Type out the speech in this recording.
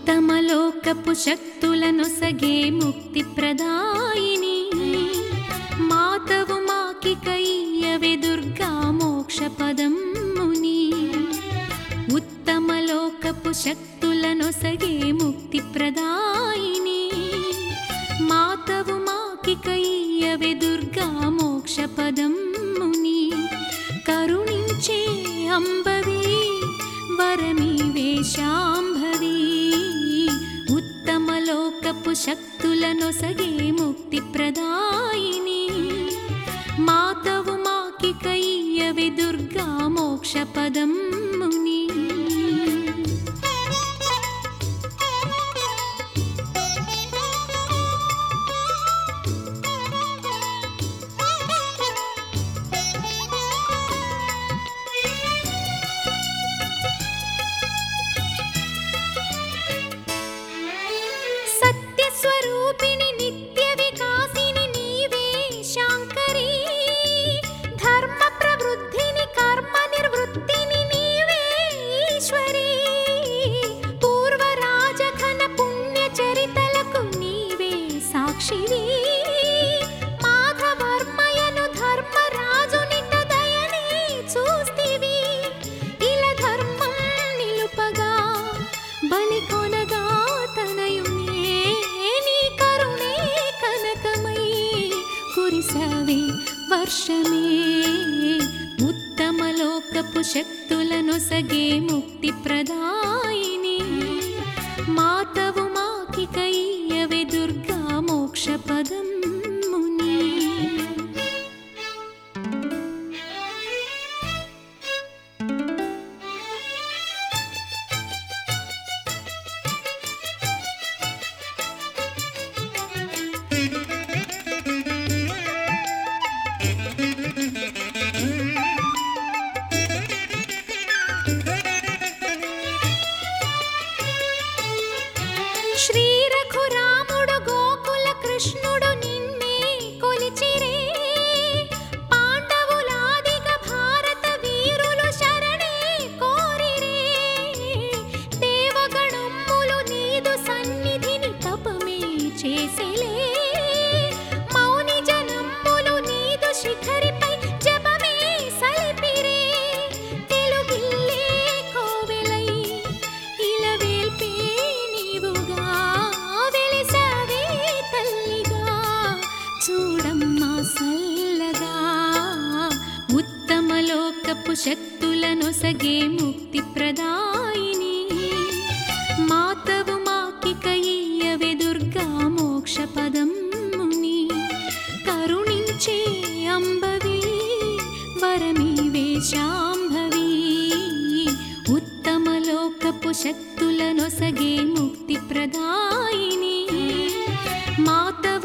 ఉత్తమలోకపు శక్తులనొసగే ముక్తి ప్రదాయిని మాతవు మాకికయ్యవే దుర్గా మోక్ష పదముని ఉత్తమలోకపు శక్తులనొసగే ముక్తి ప్రదాయిని మాతవు మాకికయ్యవే దుర్గా మోక్ష పదముని కరుణించే అంబవి వరమీవే శాంభవి ఉత్తమలోకపు శక్తులనొసగే ముక్తి ప్రదాయిని మాతవు మాకికయ్యవే దుర్గా మోక్ష పదముని సత్యస్వరూపిణి నిత్య వికాసిని నీవే శాంకరి ధర్మ ప్రవృద్ధిని కర్మ నిర్వృత్తిని నీవే ఈశ్వరి పూర్వ రాజఘన పుణ్య చరితలకు నీవే సాక్షివి మాధవర్మయను ధర్మరాజునిట దయనే చూస్తివి ఇల ధర్మం నిలుపగా బలి కొనగా తనయునే నీ కరుణే కనకమై కురిసవే వర్షమే ఉత్తమలోకపు శక్తులను సగే ముక్తి ప్రదాయిని మాతవు మాకికయ్యవే దుర్గా మోక్ష పదం ముని శ్రీ రఘురాముడు గోకుల కృష్ణుడు నిన్నే కొలిచిరే పాండవులాదిగ భారత వీరులు శరణే కోరిరే దేవగణములు నీదు సన్నిధిని తపమే చేసెలే మౌని జనములు నీదు శిఖరిపై జపమే సలిపిరే తెలుగిల్లే కోవెలై ఇలవేల్పే నీవుగా వెలిసావే తల్లిగా చూడమ్మా సల్లగా ఉత్తమలోకపు శక్తులను సగే ముక్తి ప్రదాయిని మాతవు మాకికయ్యవే దుర్గా మోక్ష పదముని కరుణించే అంబవి వరమీవే శాంభవి ఉత్తమలోకపు శక్తులనొసగే ముక్తి ప్రదాయిని మాతవ